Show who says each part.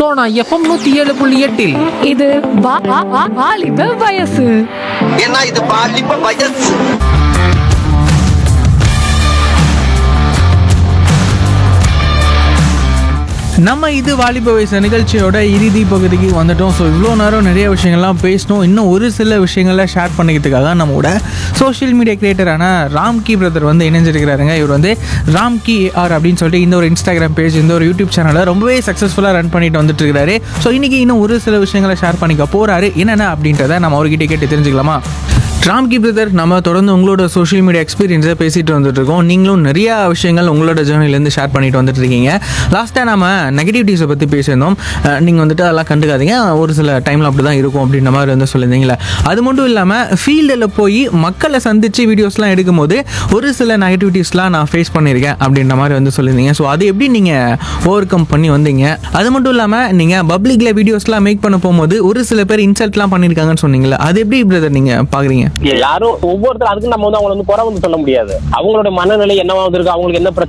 Speaker 1: Sona FM நூத்தி ஏழு புள்ளி எட்டில்
Speaker 2: இது வா- வா- வா- வாலிப வயசு
Speaker 3: ஏன்னா இது பாலிப்ப வயசு
Speaker 4: நம்ம இது வாலிப வயசு நிகழ்ச்சியோட இறுதி பகுதிக்கு வந்துட்டோம் ஸோ இவ்வளோ நேரம் நிறைய விஷயங்கள்லாம் பேசணும் இன்னும் ஒரு சில விஷயங்களை ஷேர் பண்ணிக்கிறதுக்காக நம்மளோட சோஷியல் மீடியா கிரியேட்டரான ராம்கி பிரதர் வந்து இணைஞ்சிருக்கிறாருங்க இவர் வந்து ராம்கி ஆர் அப்படின்னு சொல்லிட்டு இந்த ஒரு இன்ஸ்டாகிராம் பேஜ் இந்த ஒரு யூடியூப் சேனலை ரொம்பவே சக்ஸஸ்ஃபுல்லாக ரன் பண்ணிட்டு வந்துட்டு இருக்காரு ஸோ இன்னைக்கு இன்னும் ஒரு சில விஷயங்களை ஷேர் பண்ணிக்க போறாரு என்னென்ன அப்படின்றத நம்ம அவர்கிட்ட கேட்டு தெரிஞ்சுக்கலாமா ராம்கி பிரதர் நம்ம தொடர்ந்து உங்களோட சோஷியல் மீடியா எக்ஸ்பீரியன்ஸை பேசிட்டு வந்துட்டு இருக்கோம் நீங்களும் நிறைய விஷயங்கள் உங்களோட ஜேர்னிலேருந்து ஷேர் பண்ணிட்டு வந்துட்டு இருக்கீங்க லாஸ்ட்டாக நம்ம நெகட்டிவிட்டிஸை பற்றி பேசியிருந்தோம் நீங்கள் வந்துட்டு அதெல்லாம் கண்டுக்காதீங்க ஒரு சில டைமில் அப்படி தான் இருக்கும் அப்படின்ற மாதிரி வந்து சொல்லியிருந்தீங்களே அது மட்டும் இல்லாமல் ஃபீல்டில் போய் மக்களை சந்தித்து வீடியோஸ்லாம் எடுக்கும்போது ஒரு சில நெகட்டிவிட்டிஸ்லாம் நான் ஃபேஸ் பண்ணியிருக்கேன் அப்படின்ற மாதிரி வந்து சொல்லியிருந்தீங்க ஸோ அது எப்படி நீங்கள் ஓவர் கம் பண்ணி வந்தீங்க அது மட்டும் இல்லாமல் நீங்கள் பப்ளிக்கில் வீடியோஸ்லாம் மேக் பண்ண போகும்போது ஒரு சில பேர் இன்சல்ட்லாம் பண்ணியிருக்காங்கன்னு சொன்னீங்களே அது எப்படி பிரதர் நீங்கள் பார்க்குறீங்க
Speaker 5: யாரும் ஒவ்வொருத்தரும் அதுக்கு நம்ம வந்து அவங்களை வந்து குறை வந்து சொல்ல முடியாது அவங்களோட மனநிலை என்னவா இருக்கு அவங்களுக்கு என்ன பிரச்சனை